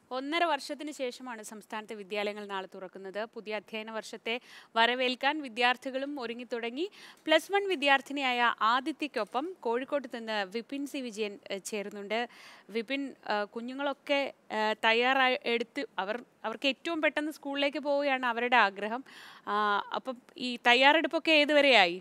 ഒന്നര വർഷത്തിന് ശേഷമാണ് സംസ്ഥാനത്തെ വിദ്യാലയങ്ങൾ നാളെ തുറക്കുന്നത് പുതിയ അധ്യയന വർഷത്തെ വരവേൽക്കാൻ വിദ്യാർത്ഥികളും ഒരുങ്ങിത്തുടങ്ങി പ്ലസ് വൺ വിദ്യാർത്ഥിനിയായ ആദിത്യയ്ക്കൊപ്പം കോഴിക്കോട്ട് നിന്ന് വിപിൻ സി വിജയൻ ഏഹ്, ചേരുന്നുണ്ട് വിപിൻ ഏഹ്, കുഞ്ഞുങ്ങളൊക്കെ ഏഹ്, തയ്യാറായി എടുത്ത് അവർ അവർക്ക് ഏറ്റവും പെട്ടെന്ന് സ്കൂളിലേക്ക് പോവുകയാണ് അവരുടെ ആഗ്രഹം ആ, അപ്പം ഈ തയ്യാറെടുപ്പൊക്കെ ഏതുവരെയായി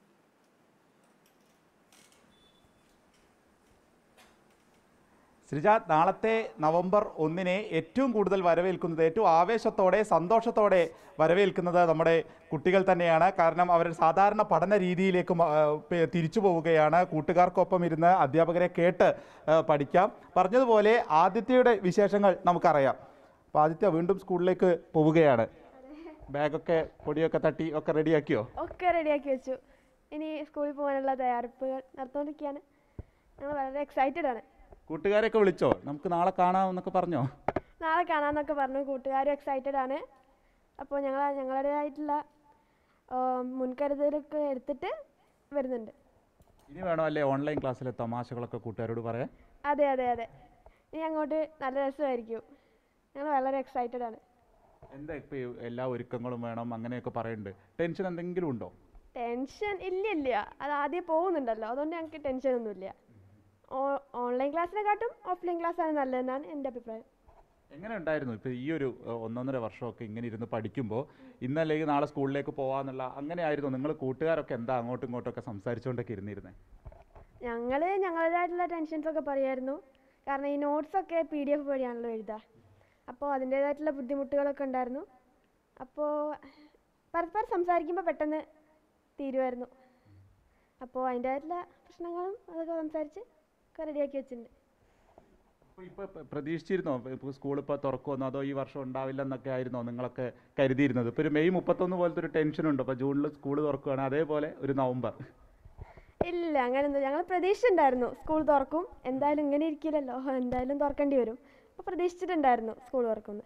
ശ്രീജ നാളത്തെ നവംബർ ഒന്നിനെ ഏറ്റവും കൂടുതൽ വരവേൽക്കുന്നത് ഏറ്റവും ആവേശത്തോടെ സന്തോഷത്തോടെ വരവേൽക്കുന്നത് നമ്മുടെ കുട്ടികൾ തന്നെയാണ് കാരണം അവർ സാധാരണ പഠന രീതിയിലേക്ക് മ- ആ, പെ- തിരിച്ചു പോവുകയാണ് കൂട്ടുകാർക്കൊപ്പം ഇരുന്ന് അധ്യാപകരെ കേട്ട് ആ, പഠിക്കാം പറഞ്ഞതുപോലെ ആദിത്യയുടെ വിശേഷങ്ങൾ നമുക്കറിയാം അപ്പോൾ ആദിത്യ വീണ്ടും സ്കൂളിലേക്ക് പോവുകയാണ് ബാഗൊക്കെ പൊടിയൊക്കെ തട്ടി ഒക്കെ റെഡിയാക്കിയോ ഒക്കെ റെഡിയാക്കി വെച്ചു ഇനി സ്കൂളിൽ പോകാനുള്ള തയ്യാറെടുപ്പുകൾ നടന്നുകൊണ്ടിരിക്കുകയാണ് ഞങ്ങൾ വളരെ എക്സൈറ്റഡ് ആണ് കൂട്ടുകാരെയൊക്കെ വിളിച്ചോ നമുക്ക് നാളെ കാണാമെന്നൊക്കെ പറഞ്ഞോ നാളെ കാണാമെന്നൊക്കെ പറഞ്ഞു കൂട്ടുകാരും എക്സൈറ്റഡ് ആണ് അപ്പോൾ ഞങ്ങൾ ഞങ്ങളുടേതായിട്ടുള്ള ആ, മുൻകരുതലൊക്കെ എടുത്തിട്ട് വരുന്നുണ്ട് ഇനി വേണോ അല്ലേ ഓൺലൈൻ ക്ലാസ്സിലെ തമാശകളൊക്കെ കൂട്ടുകാരോട് പറയാൻ അതെ അതെ അതെ ഇനി അങ്ങോട്ട് നല്ല രസമായിരിക്കും ഞങ്ങൾ വളരെ എക്സൈറ്റഡ് ആണ് എന്താ ഇപ്പൊ ഈ എല്ലാ ഒരുക്കങ്ങളും വേണം അങ്ങനെയൊക്കെ പറയുന്നുണ്ട് ടെൻഷൻ എന്തെങ്കിലും ഉണ്ടോ ടെൻഷൻ ഇല്ല ഇല്ല അത് ആദ്യം പോകുന്നുണ്ടല്ലോ അതുകൊണ്ട് ഞങ്ങൾക്ക് ടെൻഷനൊന്നുമില്ല ഓൺലൈൻ ക്ലാസ്സിനെക്കാട്ടും ഓഫ്ലൈൻ ക്ലാസ്സാണ് നല്ലതെന്നാണ് എൻ്റെ അഭിപ്രായം എങ്ങനെ ഉണ്ടായിരുന്നു ഇപ്പൊ ഈ ഒരു ഏഹ്, ഒന്നൊന്നര വർഷമൊക്കെ ഇങ്ങനെ ഇരുന്ന് പഠിക്കുമ്പോൾ ഇന്നല്ലെങ്കിൽ നാളെ സ്കൂളിലേക്ക് പോവാന്നുള്ള അങ്ങനെ ആയിരുന്നു നിങ്ങൾ കൂട്ടുകാരൊക്കെ എന്താ അങ്ങോട്ടും ഇങ്ങോട്ടും ഒക്കെ സംസാരിച്ചുകൊണ്ടൊക്കെ ഇരുന്നിരുന്നേ ഞങ്ങൾ ഞങ്ങളുടേതായിട്ടുള്ള ടെൻഷൻസ് ഒക്കെ പറയായിരുന്നു കാരണം ഈ നോട്ട്സ് ഒക്കെ പി ഡി എഫ് വഴിയാണല്ലോ എഴുതുക അപ്പോൾ അതിൻ്റേതായിട്ടുള്ള ബുദ്ധിമുട്ടുകളൊക്കെ ഉണ്ടായിരുന്നു അപ്പോൾ പരസ്പരം സംസാരിക്കുമ്പോൾ പെട്ടെന്ന് തീരുമായിരുന്നു അപ്പോൾ അതിൻ്റേതായിട്ടുള്ള പ്രശ്നങ്ങളും അതൊക്കെ സംസാരിച്ച് ഒക്കെ റെഡിയാക്കി വെച്ചിട്ടുണ്ട് അപ്പോൾ ഇപ്പോൾ പ്രതീക്ഷിച്ചിരുന്നോ ഇപ്പോൾ സ്കൂൾ ഇപ്പോൾ തുറക്കുമെന്നോ അതോ ഈ വർഷം ഉണ്ടാവില്ല എന്നൊക്കെ ആയിരുന്നോ നിങ്ങളൊക്കെ കരുതിയിരുന്നത് ഇപ്പോൾ ഒരു മെയ് മുപ്പത്തൊന്ന് പോലത്തെ ഒരു ടെൻഷൻ ഉണ്ട് അപ്പോൾ ജൂണിൽ സ്കൂൾ തുറക്കുകയാണ് അതേപോലെ ഒരു നവംബർ ഇല്ല അങ്ങനെയൊന്നും ഞങ്ങൾ പ്രതീക്ഷിച്ചിട്ടുണ്ടായിരുന്നു സ്കൂൾ തുറക്കും എന്തായാലും ഇങ്ങനെ ഇരിക്കില്ലല്ലോ എന്തായാലും തുറക്കേണ്ടി വരും അപ്പോൾ പ്രതീക്ഷിച്ചിട്ടുണ്ടായിരുന്നു സ്കൂൾ തുറക്കുമെന്ന്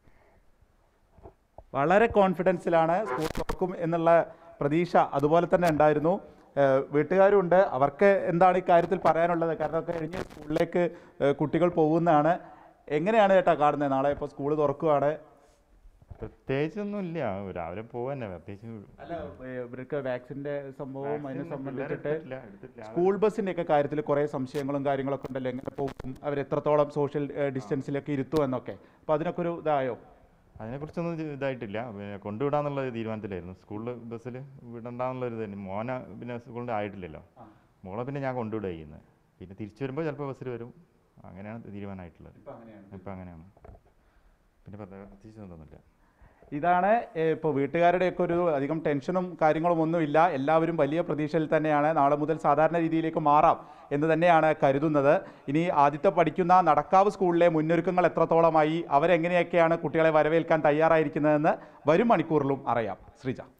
വളരെ കോൺഫിഡൻസിലാണ് സ്കൂൾ തുറക്കും എന്നുള്ള പ്രതീക്ഷ അതുപോലെ തന്നെ ഉണ്ടായിരുന്നു ഏഹ് വീട്ടുകാരുണ്ട് അവർക്ക് എന്താണ് ഈ കാര്യത്തിൽ പറയാനുള്ളത് കാരണം ഒക്കെ കഴിഞ്ഞ് സ്കൂളിലേക്ക് ഏഹ് കുട്ടികൾ പോകുന്നതാണ് എങ്ങനെയാണ് ചേട്ടാ കാണുന്നത് നാളെ ഇപ്പോൾ സ്കൂൾ തുറക്കുകയാണ് പ്രത്യേകിച്ചൊന്നും ഇല്ല രാവിലെ പോവന്നെ പ്രത്യേകിച്ച് അല്ല ഏഹ് ഇവർക്ക് വാക്സിൻ്റെ സംഭവവും അതിനെ vaccine സംബന്ധിച്ചിട്ട് പിള്ളേരെ എടുത്തിട്ടില്ല, എടുത്തിട്ടില്ല. സ്കൂൾ ബസ്സിൻ്റെ ഒക്കെ കാര്യത്തിൽ കുറേ സംശയങ്ങളും കാര്യങ്ങളൊക്കെ ഉണ്ടല്ലോ എങ്ങനെ പോകും അവർ എത്രത്തോളം സോഷ്യൽ ഡിസ്റ്റൻസിലൊക്കെ ഇരുത്തും എന്നൊക്കെ അപ്പോൾ അതിനൊക്കെ ഒരു ഇതായോ അതിനെക്കുറിച്ചൊന്നും ഇത് ഇതായിട്ടില്ല പിന്നെ കൊണ്ടുവിടാന്നുള്ള ഒരു തീരുമാനത്തിലായിരുന്നു സ്കൂളിൽ ബസ്സിൽ വിടണ്ടെന്നുള്ള ഒരു തന്നെ മോന പിന്നെ സ്കൂളിൻ്റെ ആയിട്ടില്ലല്ലോ മോളെ പിന്നെ ഞാൻ കൊണ്ടുവിടുക ചെയ്യുന്നത് പിന്നെ തിരിച്ചു വരുമ്പോൾ ചിലപ്പോൾ ബസ്സിൽ വരും അങ്ങനെയാണ് തീരുമാനമായിട്ടുള്ളത് ഇപ്പം അങ്ങനെയാണ് പിന്നെ പ്രത്യേക- പ്രത്യേകിച്ച് ഒന്നുമില്ല ഇതാണ് ഇപ്പോൾ വീട്ടുകാരുടെയൊക്കെ ഒരു അധികം ടെൻഷനും കാര്യങ്ങളും ഒന്നുമില്ല എല്ലാവരും വലിയ പ്രതീക്ഷയിൽ തന്നെയാണ് നാളെ മുതൽ സാധാരണ രീതിയിലേക്ക് മാറാം എന്ന് തന്നെയാണ് കരുതുന്നത് ഇനി ആദ്യത്തെ പഠിക്കുന്ന നടക്കാവ് സ്കൂളിലെ മുന്നൊരുക്കങ്ങൾ എത്രത്തോളമായി അവരെങ്ങനെയൊക്കെയാണ് കുട്ടികളെ വരവേൽക്കാൻ തയ്യാറായിരിക്കുന്നതെന്ന് വരും മണിക്കൂറിലും അറിയാം ശ്രീജ